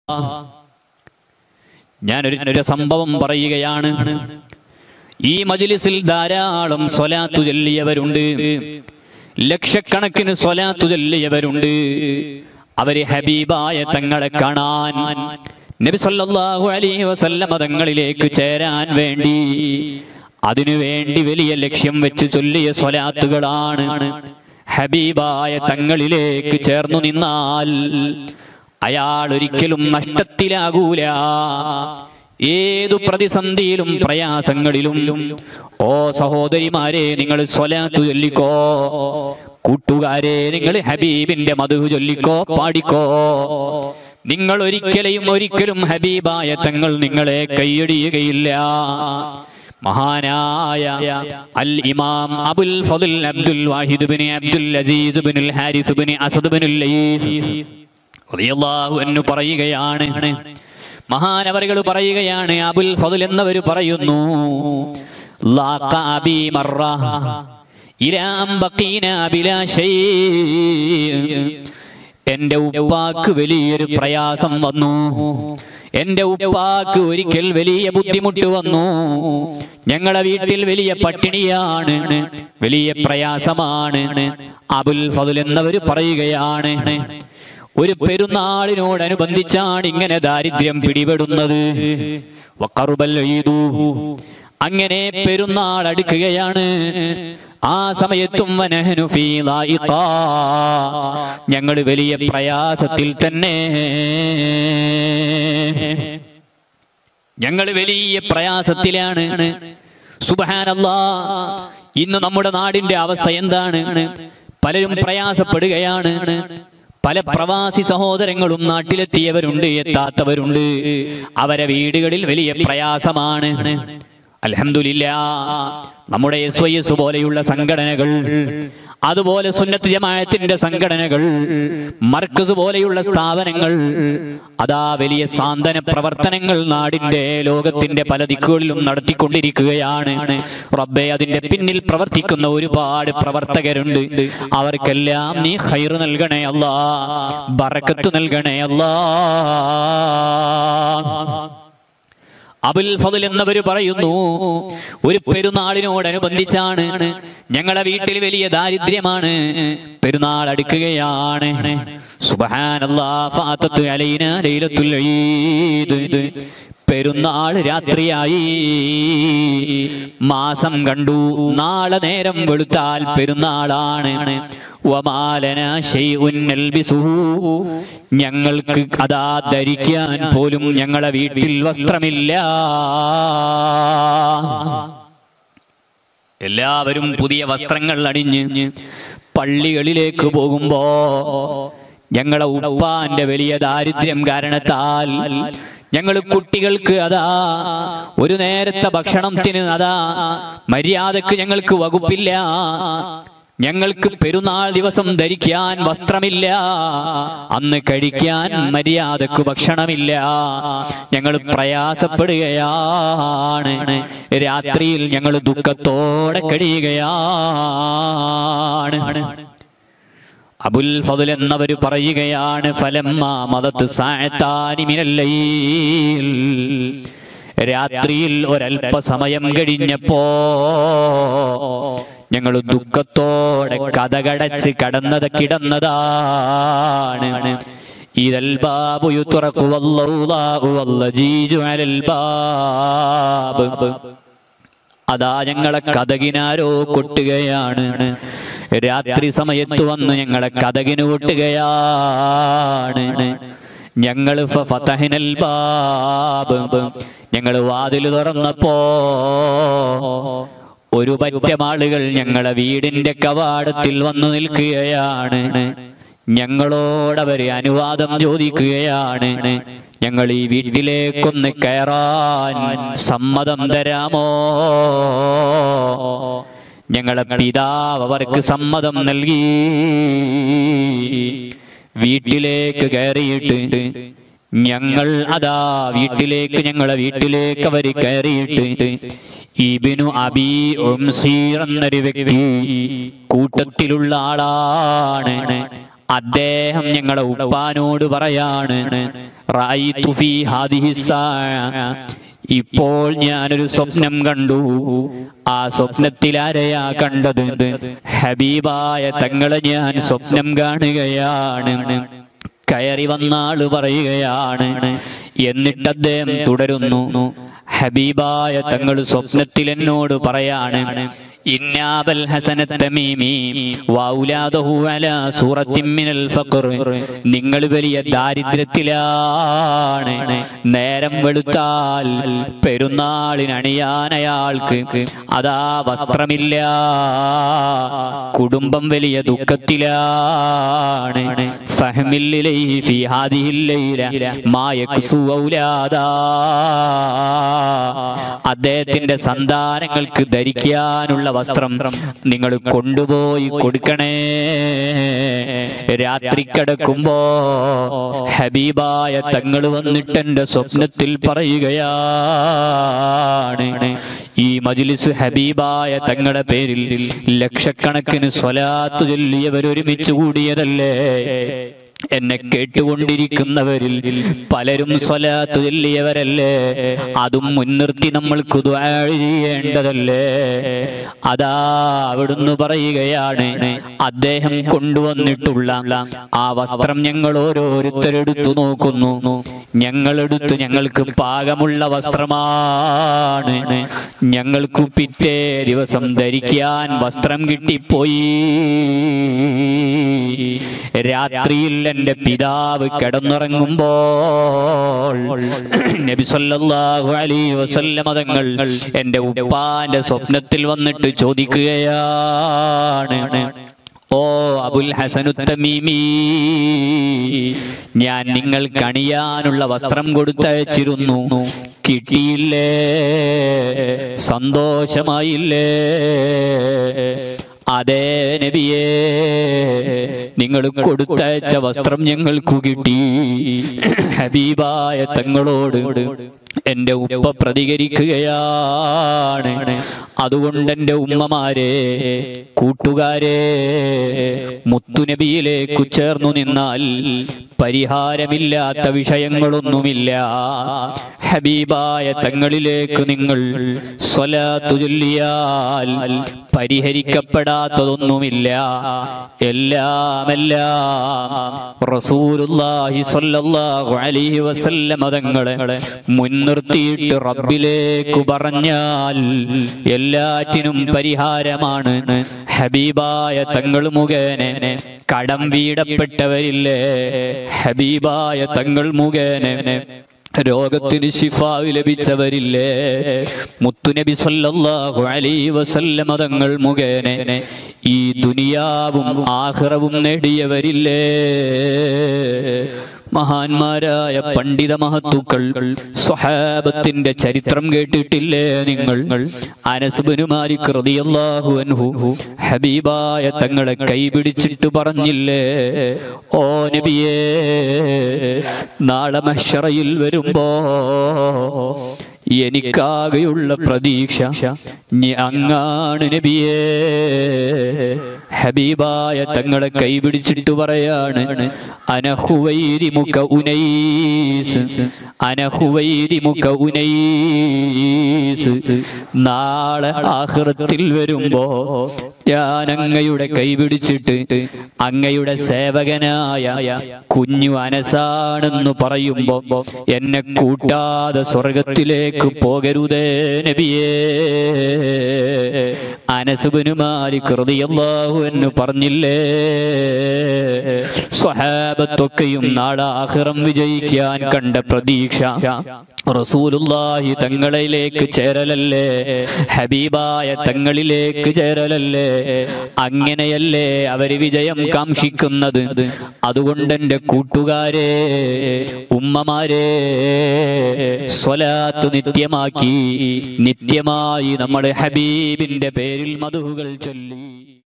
ഞാനൊരു ഒരു സംഭവം പറയുകയാണ് ഈ മജിലിസിൽ ധാരാളം സ്വലാത്തു ചൊല്ലിയവരുണ്ട് ലക്ഷക്കണക്കിന് സ്വലാത്തു ചൊല്ലിയവരുണ്ട് അവര് ഹബീബായ തങ്ങളെ കാണാൻ നബി സല്ലല്ലാഹു അലൈഹി വസല്ലമ തങ്ങളിലേക്ക് ചേരാൻ വേണ്ടി അതിനു വേണ്ടി വലിയ ലക്ഷ്യം വെച്ച് ചൊല്ലിയ സ്വലാത്തുകളാണ് ഹബീബായ തങ്ങളിലേക്ക് ചേർന്നു നിന്നാൽ അയാൾ ഒരിക്കലും നഷ്ടത്തിലാകൂല ഏതു പ്രതിസന്ധിയിലും പ്രയാസങ്ങളിലും ഓ സഹോദരിമാരെ നിങ്ങൾ സ്വലാത്തു ചൊല്ലിക്കോ കൂട്ടുകാരെ നിങ്ങൾ ഹബീബിന്റെ മധു ചൊല്ലിക്കോ പാടിക്കോ നിങ്ങൾ ഒരിക്കലും ഒരിക്കലും ഹബീബായ തങ്ങൾ നിങ്ങളെ കൈയടിയുകയില്ല മഹാനായ അൽ ഇമാം അബുൽ ഫضൽ അബ്ദുൽ വാഹിദ് ബിൻ അബ്ദുൽ അസീസ് ബിൻ ഹാരിസ് ബിൻ അസദ് ബിൻ ലൈസ് റളിയല്ലാഹു അൻഹു പറയുകയാണ് മഹാനവറുകൾ പറയുകയാണ് അബുൽ ഫضൽ എന്നവർ പറയുന്നു ലാഖ അബി മറ ഇലാ അൻ ബഖീന ബിലാ ശൈ എന്റെ ഉപ്പാക്ക് വലിയൊരു പ്രയാസം വന്നു എന്റെ ഉപ്പാക്ക് ഒരിക്കൽ വലിയ ബുദ്ധിമുട്ട് വന്നു ഞങ്ങളെ വീട്ടിൽ വലിയ പട്ടിണിയാണ് വലിയ പ്രയാസമാണ് അബുൽ ഫതുൽ എന്നവർ പറയുകയാണ് ഒരു പെരുന്നാളിനോടനുബന്ധിച്ചാണ് ഇങ്ങനെ ദാരിദ്ര്യം പിടിപെടുന്നത് വഖറുബൽ ഈദു. അങ്ങനെ പെരുന്നാൾ അടുക്കുകയാണ് ആ സമയത്തും വനഹനു ഫീ ളായിഖാ. ഞങ്ങൾ വലിയ പ്രയാസത്തിൽ തന്നെ ഞങ്ങൾ വലിയ പ്രയാസത്തിലാണ് സുബഹാനല്ലാ ഇന്ന് നമ്മുടെ നാടിന്റെ അവസ്ഥ എന്താണ് പലരും പ്രയാസപ്പെടുകയാണ് പല പ്രവാസി സഹോദരങ്ങളും നാട്ടിലെത്തിയവരുണ്ട് എത്താത്തവരുണ്ട് അവരെ വീടുകളിൽ വലിയ പ്രയാസമാണ് അൽഹംദുലില്ല നമ്മുടെ എസ് വൈ എസ് പോലെയുള്ള സംഘടനകൾ അതുപോലെ സുന്നത്ത് ജമാഅത്തിന്റെ സംഘടനകൾ മർക്കസ് പോലെയുള്ള സ്ഥാപനങ്ങൾ അതാ വലിയ സാന്ത്വന പ്രവർത്തനങ്ങൾ നാടിന്റെ ലോകത്തിന്റെ പല ദിക്കുകളിലും നടത്തിക്കൊണ്ടിരിക്കുകയാണ് റബ്ബെ അതിന്റെ പിന്നിൽ പ്രവർത്തിക്കുന്ന ഒരുപാട് പ്രവർത്തകരുണ്ട് അവർക്കെല്ലാം നീ ഹൈർ നൽകണേ അല്ലാ ബറക്കത്ത് നൽകണേ അല്ലാ അബുൽ ഫضൽ എന്നവർ പറയുന്നു ഒരു പെരുന്നാളിനോടനുബന്ധിച്ചാണ് ഞങ്ങളെ വീട്ടിൽ വലിയ ദാരിദ്ര്യമാണ് പെരുന്നാൾ അടുക്കുകയാണ് സുബ്ഹാനല്ലാ ഫാത്തത്ത് അലൈന ലൈലത്തുൽ ഈദ് പെരുന്നാൾ രാത്രിയായി മാസം കണ്ടു നാളെ നേരം വെളുത്താൽ പെരുന്നാളാണ് വമാലന ശൈഉൻ നൽബിസുഹു. ഞങ്ങൾക്ക് അതാ ധരിക്കാൻ പോലും ഞങ്ങളെ വീട്ടിൽ വസ്ത്രമില്ല എല്ലാവരും പുതിയ വസ്ത്രങ്ങൾ അണിഞ്ഞ് പള്ളികളിലേക്ക് പോകുമ്പോ ഞങ്ങളെ ഉപ്പാന്റെ വലിയ ദാരിദ്ര്യം കാരണത്താൽ ഞങ്ങൾ കുട്ടികൾക്ക് അതാ ഒരു നേരത്തെ ഭക്ഷണത്തിന് അതാ മര്യാദക്ക് ഞങ്ങൾക്ക് വകുപ്പില്ല ഞങ്ങൾക്ക് പെരുന്നാൾ ദിവസം ധരിക്കാൻ വസ്ത്രമില്ല അന്ന് കഴിക്കാൻ മര്യാദക്ക് ഭക്ഷണമില്ല ഞങ്ങൾ പ്രയാസപ്പെടുകയാണ് രാത്രിയിൽ ഞങ്ങൾ ദുഃഖത്തോടെ കഴിയുകയാണ് അബുൽ ഫضൽ എന്നവർ പറയുകയാണ് ഫലമ്മ മതത്ത് സായത്താനി മിനല്ലൈൽ രാത്രിയിൽ ഒരല്പസമയം കഴിഞ്ഞപ്പോ ഞങ്ങൾ ദുഃഖത്തോടെ കഥകടച്ച് കടന്നത് കിടന്നതാണ് ഇതൽ ബാബു യുത്തുറക്കു വല്ലൗലാഹു വല്ലജീജു അലൽ ബാബ് അതാ ഞങ്ങളെ കഥകിനാരോ കൊട്ടുകയാണ് രാത്രി സമയത്ത് വന്ന് ഞങ്ങളെ കഥകിന് കൊട്ടുകയാണ് ഞങ്ങൾ ഫതഹിനൽ ബാബ് ഞങ്ങൾ വാതിൽ തുറന്നപ്പോ ഒരു പറ്റം ആളുകൾ ഞങ്ങളെ വീടിന്റെ കവാടത്തിൽ വന്നു നിൽക്കുകയാണ് ഞങ്ങളോടവര് അനുവാദം ചോദിക്കുകയാണ് ഞങ്ങൾ ഈ വീട്ടിലേക്കൊന്ന് കയറാൻ സമ്മതം തരാമോ ഞങ്ങളെ പിതാവ് അവർക്ക് സമ്മതം നൽകി വീട്ടിലേക്ക് കയറിയിട്ട് ഞങ്ങൾ അതാ വീട്ടിലേക്ക് ഞങ്ങളെ വീട്ടിലേക്ക് അവർ കയറിയിട്ട് ഇബിനു അബി ഉംസീർ എന്നൊരു വ്യക്തി കൂട്ടത്തിലുള്ള ആളാണ് അദ്ദേഹം ഞങ്ങളെ ഉപ്പാനോട് പറയാണ് റഅയ്തു ഫീ ഹാദിഹി സാഅ. ഇപ്പോൾ ഞാനൊരു സ്വപ്നം കണ്ടു ആ സ്വപ്നത്തിൽ ആരെയാ കണ്ടത് ഹബീബായ തങ്ങളെ ഞാൻ സ്വപ്നം കാണുകയാണ് കയറി വന്ന ആള് പറയുകയാണ് എന്നിട്ട് അദ്ദേഹം തുടരുന്നു ഹബീബായ തങ്ങൾ സ്വപ്നത്തിൽ എന്നോട് പറയാണ് ഇന്നാബൽ ഹസനത്തമീമി വൗലാദഹു അലാ സൂറത്തിൻ മിനൽ ഫഖർ നിങ്ങൾ വലിയ ദാരിദ്ര്യത്തിലാണ് നേരം വെളുത്താൽ പെരുന്നാളിന് അണിയാൻ അയാൾക്ക് അതാ വസ്ത്രമില്ല കുടുംബം വലിയ ദുഃഖത്തിലാണ് ഫഹ്മില്ലിലൈഹി ഫീ ഹാദിഹിൽ ലൈല മാ യക്സു ഔലാദാ അദ്ദേഹത്തിന്റെ സന്താനങ്ങൾക്ക് ധരിക്കാനുള്ള വസ്ത്രം നിങ്ങൾ കൊണ്ടുപോയി കൊടുക്കണേ രാത്രി കിടക്കുമ്പോ ഹബീബായ തങ്ങൾ വന്നിട്ട് എന്റെ സ്വപ്നത്തിൽ പറയുകയാണ് ഈ മജ്ലിസ് ഹബീബായ തങ്ങളുടെ പേരിൽ ലക്ഷക്കണക്കിന് സ്വലാത്ത് ചൊല്ലിയവർ ഒരുമിച്ച് കൂടിയതല്ലേ എന്നെ കേട്ടുകൊണ്ടിരിക്കുന്നവരിൽ പലരും സ്വലാത്ത് ചൊല്ലിയവരല്ലേ അതും മുൻനിർത്തി നമ്മൾക്ക് ദുആ ചെയ്യേണ്ടതല്ലേ അതാ അവിടുന്ന് പറയുകയാണ് അദ്ദേഹം കൊണ്ടുവന്നിട്ടുള്ള ആ വസ്ത്രം ഞങ്ങൾ ഓരോരുത്തരെടുത്തു നോക്കുന്നു ഞങ്ങളെടുത്ത് ഞങ്ങൾക്ക് പാകമുള്ള വസ്ത്രമാണ് ഞങ്ങൾക്ക് പിറ്റേ ദിവസം ധരിക്കാൻ വസ്ത്രം കിട്ടിപ്പോയി രാത്രിയിൽ എന്റെ പിതാവ് കിടന്നുറങ്ങുമ്പോൾ നബി സല്ലല്ലാഹു അലൈഹി വസല്ലമ തങ്ങൾ എന്റെ ഉപ്പാന്റെ സ്വപ്നത്തിൽ വന്നിട്ട് ചോദിക്കുകയാണ് ഓ അബുൽ ഹസനുത്തമീമി ഞാൻ നിങ്ങൾക്ക് അണിയാനുള്ള വസ്ത്രം കൊടുത്തയച്ചിരുന്നു കിട്ടിയില്ലേ സന്തോഷമായില്ലേ അതേ നബിയേ നിങ്ങൾ കൊടുത്തയച്ച വസ്ത്രം ഞങ്ങൾക്ക് കിട്ടി ഹബീബായ തങ്ങളോട് എന്റെ ഉപ്പ പ്രതികരിക്കുകയാണ് അതുകൊണ്ട് എന്റെ ഉമ്മമാരെ കൂട്ടുകാരെ മുത്തുനബിയിലേക്ക് ചേർന്നു നിന്നാൽ പരിഹാരമില്ലാത്ത വിഷയങ്ങളൊന്നുമില്ല ഹബീബായ തങ്ങളിലേക്ക് നിങ്ങൾ സ്വലാത്തു ചൊല്ലിയാൽ പരിഹരിക്കപ്പെടാത്തതൊന്നുമില്ല എല്ലാം എല്ലാം റസൂലുള്ളാഹി സ്വല്ലല്ലാഹു അലൈഹി വസല്ലമ തങ്ങളെ മുൻനിർത്തിയിട്ട് റബ്ബിലേക്ക് പറഞ്ഞാൽ എല്ലാറ്റിനും പരിഹാരമാണ് ഹബീബായ തങ്ങൾ മുഖേന കടം വീടപ്പെട്ടവരില്ലേ ഹബീബായ തങ്ങൾ മുഖേന രോഗത്തിന് ശിഫാവ് ലഭിച്ചവരില്ലേ മുത്തുനബി സല്ലല്ലാഹു അലൈഹി വസല്ലമ തങ്ങൾ മുഖേന ഈ ദുനിയാവും ആഖിറവും നേടിയവരില്ലേ മഹാന്മാരായ പണ്ഡിത മഹത്തുക്കൾ സ്വഹാബത്തിന്റെ ചരിത്രം കേട്ടിട്ടില്ലേ നിങ്ങൾ അനസ്ബിനു മാലിക് റളിയല്ലാഹു അൻഹു ഹബീബായ തങ്ങളെ കൈപിടിച്ചിട്ട് പറഞ്ഞില്ലേ ഓ നബിയേ നാളെ മഹ്ശറയിൽ വരുമ്പോ എനിക്കാകെയുള്ള പ്രതീക്ഷ നീ അങ്ങാണ് നബിയേ ഹബീബായ തങ്ങളെ കൈപിടിച്ചിട്ട് പറയാണ് അനഹുവൈരി മുഖ ഉനൈസ് അനഹുവൈരി മുഖ ഉനൈസ് നാളെ ആഹൃത്തിൽ വരുമ്പോ ഞാൻ അങ്ങയുടെ കൈപിടിച്ചിട്ട് അങ്ങയുടെ സേവകനായ കുഞ്ഞു അനസാണെന്ന് പറയുമ്പോ എന്നെ കൂട്ടാതെ സ്വർഗത്തിലേക്ക് പോകരുതേ നബിയേ അനസുബിനു മാലിക് റളിയല്ലാഹു എന്ന് പറഞ്ഞില്ലേ സ്വഹാബത്തൊക്കെയും നാളെ ആഖിറം വിജയിക്കാൻ കണ്ട പ്രതീക്ഷ റസൂലുള്ളാഹി തങ്ങളിലേക്ക് ചേരലല്ലേ ഹബീബായ തങ്ങളിലേക്ക് ചേരലല്ലേ അങ്ങനെയല്ലേ അവര് വിജയം കാക്ഷിക്കുന്നത് അതുകൊണ്ട് എന്റെ കൂട്ടുകാരെ ഉമ്മമാരെ സ്വലാത്ത് നിത്യമാക്കി നിത്യമായി നമ്മുടെ ഹബീബിന്റെ പേരിൽ മധുകൾ ചൊല്ലി